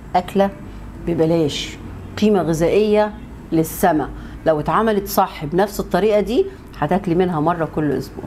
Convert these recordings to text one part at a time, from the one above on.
اكله ببلاش قيمه غذائيه للسما لو اتعملت صح بنفس الطريقه دي هتاكلي منها مره كل اسبوع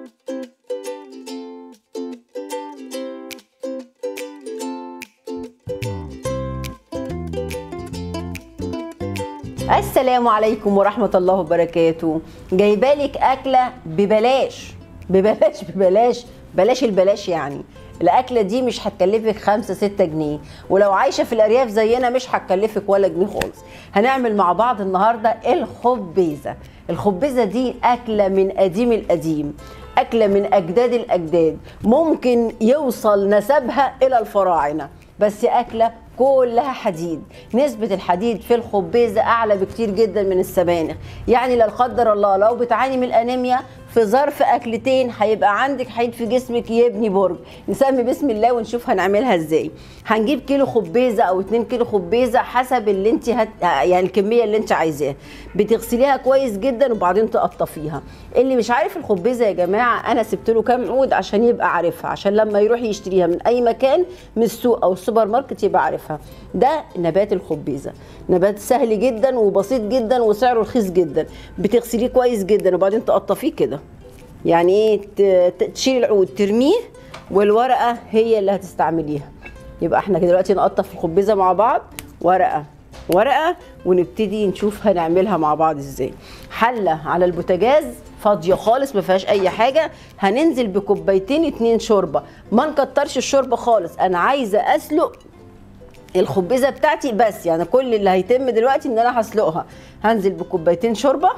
السلام عليكم ورحمة الله وبركاته جايبالك أكلة ببلاش ببلاش ببلاش بلاش البلاش يعني الأكلة دي مش هتكلفك خمسة ستة جنيه ولو عايشة في الأرياف زينا مش هتكلفك ولا جنيه خالص هنعمل مع بعض النهاردة الخبيزة الخبيزة دي أكلة من قديم القديم أكلة من أجداد الأجداد ممكن يوصل نسبها إلى الفراعنة بس أكلة كلها حديد نسبة الحديد في الخبيزة أعلى بكتير جدا من السبانخ يعني لا قدر الله لو بتعاني من الأنيميا في ظرف أكلتين هيبقى عندك حديد في جسمك يبني برج نسمي بسم الله ونشوف هنعملها ازاي هنجيب كيلو خبيزة أو 2 كيلو خبيزة حسب اللي انت هت... يعني الكمية اللي انت عايزاها بتغسليها كويس جدا وبعدين تقطفيها اللي مش عارف الخبيزة يا جماعة أنا سبت له كام عود عشان يبقى عارفها عشان لما يروح يشتريها من أي مكان من السوق أو السوبر ماركت يبقى عارفها ده نبات الخبيزه نبات سهل جدا وبسيط جدا وسعره رخيص جدا بتغسليه كويس جدا وبعدين تقطفيه كده يعني ايه تشيل العود ترميه والورقه هي اللي هتستعمليها يبقى احنا دلوقتي نقطف الخبيزه مع بعض ورقه ورقه ونبتدي نشوف هنعملها مع بعض ازاي حله على البوتاجاز فاضيه خالص ما فيهاش اي حاجه هننزل بكوبايتين اتنين شوربه ما نكترش الشوربه خالص انا عايزه اسلق الخبيزه بتاعتي بس يعني كل اللي هيتم دلوقتي ان انا هسلقها هنزل بكوبايتين شوربه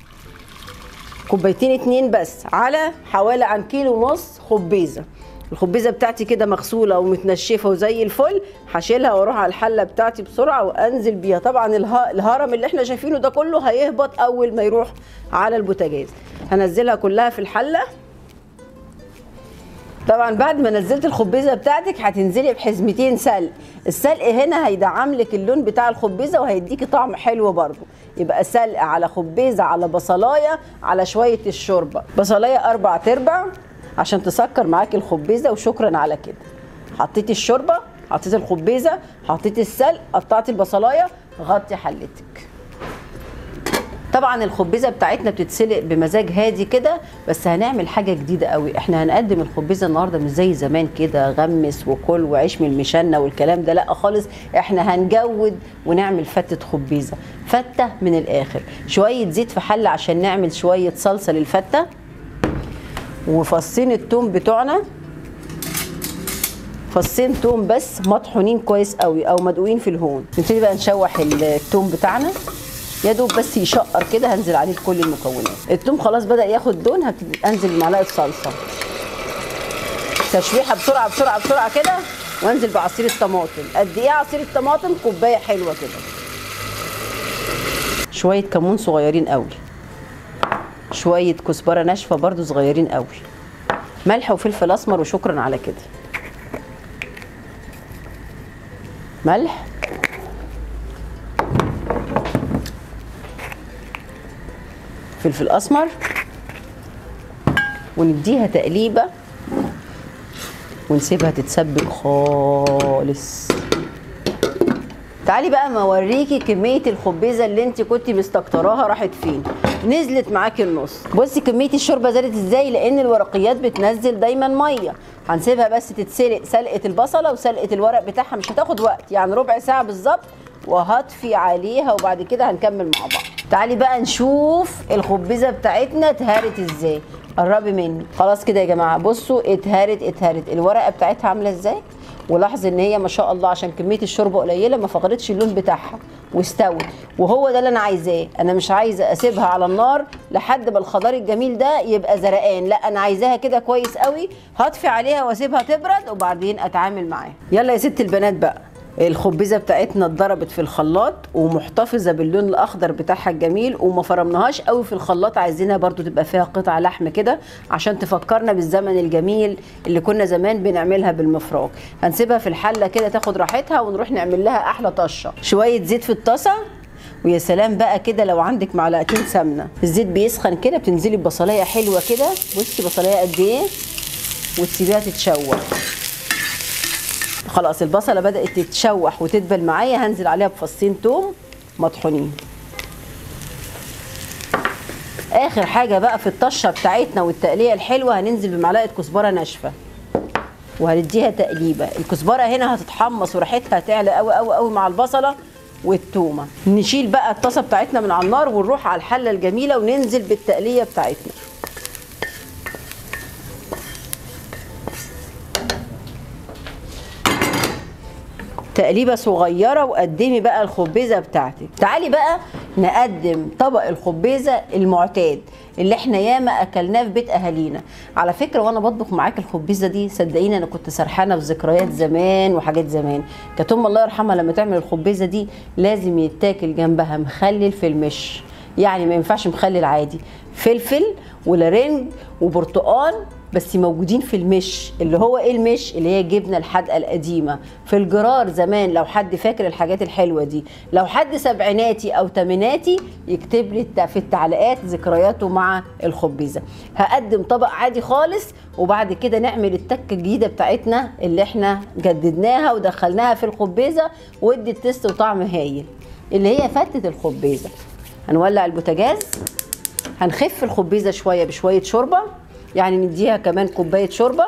كوبايتين اتنين بس على حوالي عن كيلو ونص خبيزه الخبيزه بتاعتي كده مغسوله ومتنشفه وزي الفل هشيلها واروح على الحله بتاعتي بسرعه وانزل بيها طبعا الهرم اللي احنا شايفينه ده كله هيهبط اول ما يروح على البوتاجاز هنزلها كلها في الحله طبعا بعد ما نزلت الخبيزه بتاعتك هتنزلي بحزمتين سلق السلق هنا هيدعم لك اللون بتاع الخبيزه وهيديكي طعم حلو برضو يبقى سلق على خبيزه على بصلايه على شويه الشوربه بصلايه اربع تربع عشان تسكر معاكي الخبيزه وشكرا على كده حطيتي الشوربه حطيتي الخبيزه حطيتي السلق قطعتي البصلايه غطي حلتك طبعا الخبيزه بتاعتنا بتتسلق بمزاج هادي كده بس هنعمل حاجه جديده قوي احنا هنقدم الخبيزه النهارده مش زي زمان كده غمس وكل وعيش من المشنه والكلام ده لا خالص احنا هنجود ونعمل فتة خبيزه فته من الاخر شويه زيت في حله عشان نعمل شويه صلصه للفته وفصين التوم بتوعنا فصين توم بس مطحونين كويس قوي او مدقوقين في الهون نبتدي بقى نشوح التوم بتاعنا يا دوب بس يشقر كده هنزل عليه بكل المكونات التوم خلاص بدا ياخد لون هبتدي انزل بمعلقه صلصه تشويحه بسرعه بسرعه بسرعه كده وانزل بعصير الطماطم قد ايه عصير الطماطم كوبايه حلوه كده شويه كمون صغيرين قوي شويه كزبره ناشفه برده صغيرين قوي ملح وفلفل اسمر وشكرا على كده ملح فلفل اسمر ونديها تقليبه ونسيبها تتسبك خالص تعالي بقى ما اوريكي كميه الخبيزه اللي انت كنت مستكتراها راحت فين نزلت معاكي النص بصي كميه الشوربه زادت ازاي لان الورقيات بتنزل دايما ميه هنسيبها بس تتسلق سلقه البصله وسلقه الورق بتاعها مش هتاخد وقت يعني ربع ساعه بالظبط وهطفي عليها وبعد كده هنكمل مع بعض تعالي بقى نشوف الخبيزه بتاعتنا اتهرت ازاي قربي مني خلاص كده يا جماعه بصوا اتهرت اتهرت الورقه بتاعتها عامله ازاي ولاحظ ان هي ما شاء الله عشان كميه الشوربه قليله ما فقدتش اللون بتاعها واستوت وهو ده اللي انا عايزاه انا مش عايزه اسيبها على النار لحد ما الخضار الجميل ده يبقى زرقان لا انا عايزاها كده كويس قوي هطفي عليها واسيبها تبرد وبعدين اتعامل معاها يلا يا ست البنات بقى الخبيزه بتاعتنا اتضربت في الخلاط ومحتفظه باللون الاخضر بتاعها الجميل وما فرمناهاش قوي في الخلاط عايزينها برضو تبقى فيها قطع لحم كده عشان تفكرنا بالزمن الجميل اللي كنا زمان بنعملها بالمفراك هنسيبها في الحله كده تاخد راحتها ونروح نعمل لها احلى طشه شويه زيت في الطاسه ويا سلام بقى كده لو عندك معلقتين سمنه الزيت بيسخن كده بتنزلي ببصلايه حلوه كده بصي بصلايه قد ايه وتسيبيها تتشوح خلاص البصله بدات تتشوح وتدبل معايا هنزل عليها بفصين توم مطحونين اخر حاجه بقى في الطشه بتاعتنا والتقليه الحلوه هننزل بمعلقه كزبره ناشفه وهنديها تقليبه الكزبره هنا هتتحمص وريحتها هتعلى قوي قوي قوي مع البصله والتومه نشيل بقى الطاسه بتاعتنا من على النار ونروح على الحله الجميله وننزل بالتقليه بتاعتنا تقليبه صغيره وقدمي بقى الخبيزه بتاعتك تعالي بقى نقدم طبق الخبيزه المعتاد اللي احنا ياما اكلناه في بيت اهالينا على فكره وانا بطبخ معاك الخبيزه دي صدقيني انا كنت سرحانه في ذكريات زمان وحاجات زمان كانت ام الله يرحمها لما تعمل الخبيزه دي لازم يتاكل جنبها مخلل في المش يعني ما ينفعش مخلل عادي فلفل ولارنج وبرتقال بس موجودين في المش اللي هو ايه المش اللي هي جبنه الحدقه القديمه في الجرار زمان لو حد فاكر الحاجات الحلوه دي لو حد سبعيناتي او تماناتي يكتب لي في التعليقات ذكرياته مع الخبيزه هقدم طبق عادي خالص وبعد كده نعمل التكه الجديده بتاعتنا اللي احنا جددناها ودخلناها في الخبيزه وادت تيست وطعم هايل اللي هي فتة الخبيزه هنولع البوتاجاز هنخف الخبيزه شويه بشويه شوربه يعني نديها كمان كوبايه شوربه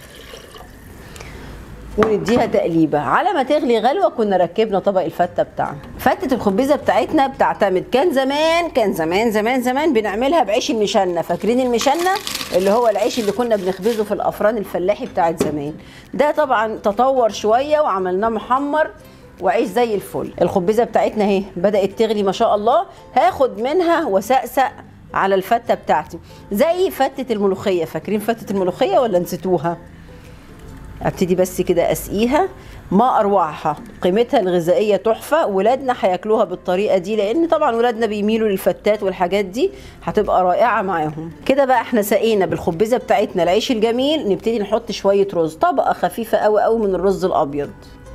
ونديها تقليبه على ما تغلي غلوه كنا ركبنا طبق الفته بتاعنا فته الخبيزه بتاعتنا بتعتمد كان زمان كان زمان زمان زمان بنعملها بعيش المشنه فاكرين المشنه اللي هو العيش اللي كنا بنخبزه في الافران الفلاحي بتاعت زمان ده طبعا تطور شويه وعملناه محمر وعيش زي الفل الخبيزه بتاعتنا اهي بدات تغلي ما شاء الله هاخد منها وسقسق على الفته بتاعتي زي فته الملوخيه فاكرين فته الملوخيه ولا نسيتوها ابتدي بس كده اسقيها ما اروعها قيمتها الغذائيه تحفه ولادنا هياكلوها بالطريقه دي لان طبعا ولادنا بيميلوا للفتات والحاجات دي هتبقى رائعه معاهم كده بقى احنا سقينا بالخبزه بتاعتنا العيش الجميل نبتدي نحط شويه رز طبقه خفيفه قوي قوي من الرز الابيض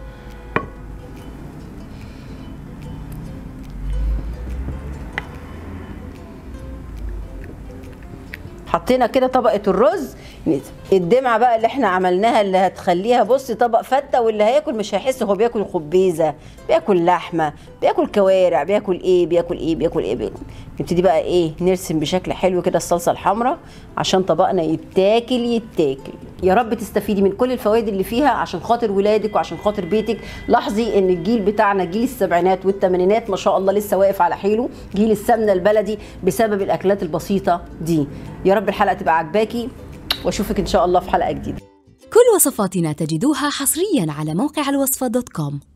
حطينا كده طبقه الرز الدمعه بقى اللي احنا عملناها اللي هتخليها بص طبق فته واللي هياكل مش هيحس هو بياكل خبيزه بياكل لحمه بياكل كوارع بياكل ايه بياكل ايه بياكل ايه بياكل. نبتدي بقى ايه نرسم بشكل حلو كده الصلصه الحمراء عشان طبقنا يتاكل يتاكل يا رب تستفيدي من كل الفوائد اللي فيها عشان خاطر ولادك وعشان خاطر بيتك لاحظي ان الجيل بتاعنا جيل السبعينات والثمانينات ما شاء الله لسه واقف على حيله جيل السمنه البلدي بسبب الاكلات البسيطه دي يا رب الحلقه تبقى عجباكي واشوفك ان شاء الله في حلقه جديده كل وصفاتنا تجدوها حصريا على موقع الوصفه دوت كوم